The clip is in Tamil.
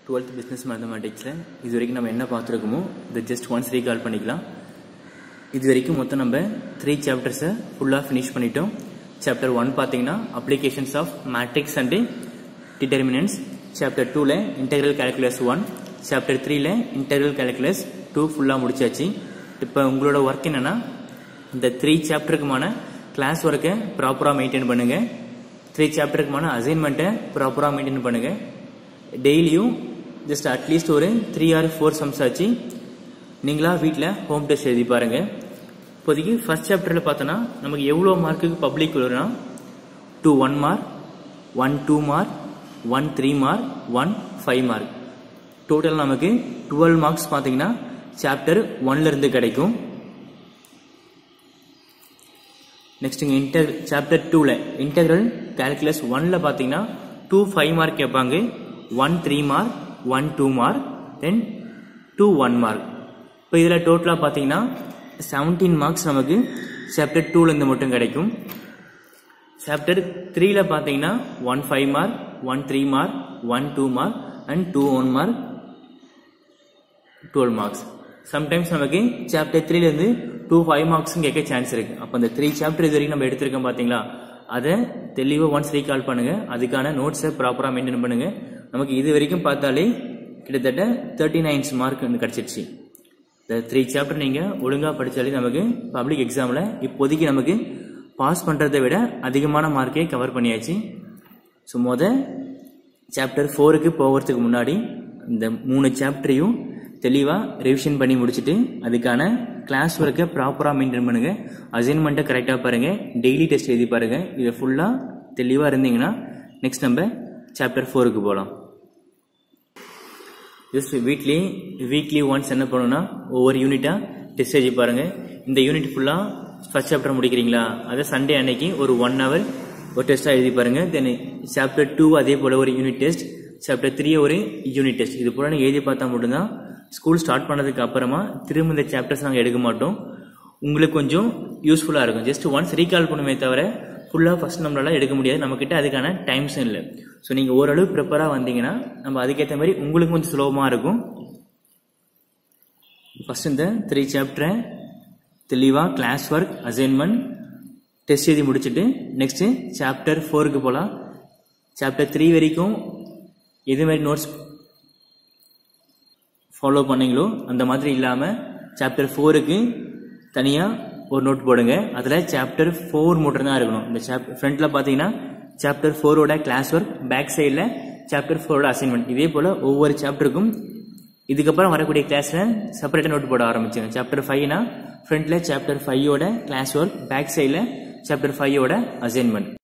டுவெல்த் பிஸ்னஸ் மேத்தமேட்டிக்ஸில் இது வரைக்கும் நம்ம என்ன பார்த்துருக்கோமோ இதை ஜஸ்ட் ஒன்ஸ் ரீகால் பண்ணிக்கலாம் இது வரைக்கும் மொத்தம் நம்ம த்ரீ சாப்டர்ஸை ஃபுல்லாக ஃபினிஷ் பண்ணிட்டோம் சாப்டர் ஒன் பார்த்தீங்கன்னா applications of matrix and determinants chapter டூவில் இன்டெக்ரல் கால்குலஸ் ஒன் சாப்டர் த்ரீல இன்டெக்ரல் கால்குலஸ் டூ ஃபுல்லாக முடிச்சாச்சு இப்போ உங்களோட ஒர்க் என்னென்னா இந்த த்ரீ சாப்டருக்குமான கிளாஸ் ஒர்க்கை ப்ராப்பராக மெயின்டைன் பண்ணுங்கள் த்ரீ சாப்டருக்குமான அசைன்மெண்ட்டை ப்ராப்பராக மெயின்டைன் பண்ணுங்கள் டெய்லியும் ஜஸ்ட் அட்லீஸ்ட் ஒரு த்ரீ ஆர் ஃபோர் சம்ஸ் ஆச்சு நீங்களா வீட்டில் ஹோம் டெஸ்ட் எழுதி பாருங்க இப்போதைக்கு ஃபர்ஸ்ட் சாப்டரில் பார்த்தோன்னா நமக்கு எவ்வளோ மார்க்குக்கு பப்ளிக் வரும்னா two one mark one two mark one three mark one five mark total நமக்கு டுவெல் மார்க்ஸ் பார்த்தீங்கன்னா சாப்டர் ஒன்லேருந்து கிடைக்கும் நெக்ஸ்ட் இங்கே இன்டர் சாப்டர் டூவில் இன்டெக்ரல் கால்குலஸ் ஒனில் பார்த்தீங்கன்னா டூ ஃபைவ் மார்க் கேட்பாங்க one three mark one two mark then two one mark இப்போ இதில் டோட்டலாக பார்த்தீங்கன்னா செவன்டீன் மார்க்ஸ் நமக்கு சாப்டர் டூலேருந்து மட்டும் கிடைக்கும் சாப்டர் த்ரீல பார்த்தீங்கன்னா one five mark one three mark one two mark and two one mark twelve marks sometimes நமக்கு சாப்டர் த்ரீலேருந்து டூ ஃபைவ் மார்க்ஸும் கேட்க சான்ஸ் இருக்கு அப்போ அந்த த்ரீ சாப்டர் இது வரைக்கும் நம்ம எடுத்திருக்கோம் பார்த்தீங்களா அதை தெளிவாக ஒன்ஸ் ரீகால் பண்ணுங்க அதுக்கான நோட்ஸை ப்ராப்பராக மெயின்டைன் பண்ணுங்க நமக்கு இது வரைக்கும் பார்த்தாலே கிட்டத்தட்ட தேர்ட்டி நைன்ஸ் மார்க் வந்து கிடச்சிருச்சு இந்த த்ரீ சாப்டர் நீங்கள் ஒழுங்காக படித்தாலே நமக்கு பப்ளிக் எக்ஸாமில் இப்போதைக்கு நமக்கு பாஸ் பண்ணுறதை விட அதிகமான மார்க்கே கவர் பண்ணியாச்சு ஸோ மொதல் சாப்டர் ஃபோருக்கு போகிறதுக்கு முன்னாடி இந்த மூணு சாப்டரையும் தெளிவாக ரிவிஷன் பண்ணி முடிச்சுட்டு அதுக்கான கிளாஸ் ஒர்க்கை ப்ராப்பராக மெயின்டைன் பண்ணுங்க அசைன்மெண்ட்டை கரெக்டாக பாருங்க டெய்லி டெஸ்ட் எழுதி பாருங்க இதை ஃபுல்லாக தெளிவாக இருந்தீங்கன்னா நெக்ஸ்ட் நம்ம சாப்டர் ஃபோருக்கு போகலாம் ஜஸ்ட் வீக்லி வீக்லி ஒன்ஸ் என்ன பண்ணணும்னா ஒவ்வொரு யூனிட்டாக டெஸ்ட் எழுதி பாருங்க இந்த யூனிட் ஃபுல்லாக ஃபர்ஸ்ட் சாப்டர் முடிக்கிறீங்களா அதை சண்டே அன்னைக்கு ஒரு ஒன் ஹவர் ஒரு டெஸ்ட்டாக எழுதி பாருங்க தென் சாப்டர் டூ அதே போல் ஒரு யூனிட் டெஸ்ட் சாப்டர் த்ரீ ஒரு யூனிட் டெஸ்ட் இது போல எழுதி பார்த்தா மட்டும்தான் ஸ்கூல் ஸ்டார்ட் பண்ணதுக்கு அப்புறமா திரும்ப இந்த சாப்டர்ஸ் நாங்கள் எடுக்க மாட்டோம் உங்களுக்கு கொஞ்சம் யூஸ்ஃபுல்லாக இருக்கும் ஜஸ்ட் ஒன்ஸ் ரீகால் பண்ணுமே தவிர ஃபுல்லாக ஃபஸ்ட் நம்மளால எடுக்க முடியாது நம்மக்கிட்ட அதுக்கான டைம்ஸும் இல்லை ஸோ நீங்கள் ஓரளவு ப்ரிப்பராக வந்தீங்கன்னா நம்ம அதுக்கேற்ற மாதிரி உங்களுக்கு கொஞ்சம் சுலபமாக இருக்கும் ஃபஸ்ட் இந்த த்ரீ சாப்டரை தெளிவாக கிளாஸ் ஒர்க் அசைன்மெண்ட் டெஸ்ட் எழுதி முடிச்சுட்டு நெக்ஸ்ட்டு சாப்டர் ஃபோருக்கு போகலாம் சாப்டர் த்ரீ வரைக்கும் எது மாதிரி நோட்ஸ் ஃபாலோ பண்ணீங்களோ அந்த மாதிரி இல்லாமல் சாப்டர் ஃபோருக்கு தனியாக ஒரு நோட் போடுங்க அதில் சாப்டர் ஃபோர் மட்டும் தான் இருக்கணும் இந்த சாப் ஃப்ரண்ட்டில் பார்த்தீங்கன்னா சாப்டர் ஃபோரோட கிளாஸ் ஒர்க் பேக் சைடில் சாப்டர் ஃபோரோட அசைன்மெண்ட் இதே போல் ஒவ்வொரு சாப்டருக்கும் இதுக்கப்புறம் வரக்கூடிய கிளாஸில் செப்பரேட்டாக நோட் போட ஆரம்பிச்சுங்க சாப்டர் ஃபைவ்னா ஃப்ரண்ட்டில் சாப்டர் ஃபைவோட கிளாஸ் ஒர்க் பேக் சைடில் சாப்டர் ஃபைவோட அசைன்மெண்ட்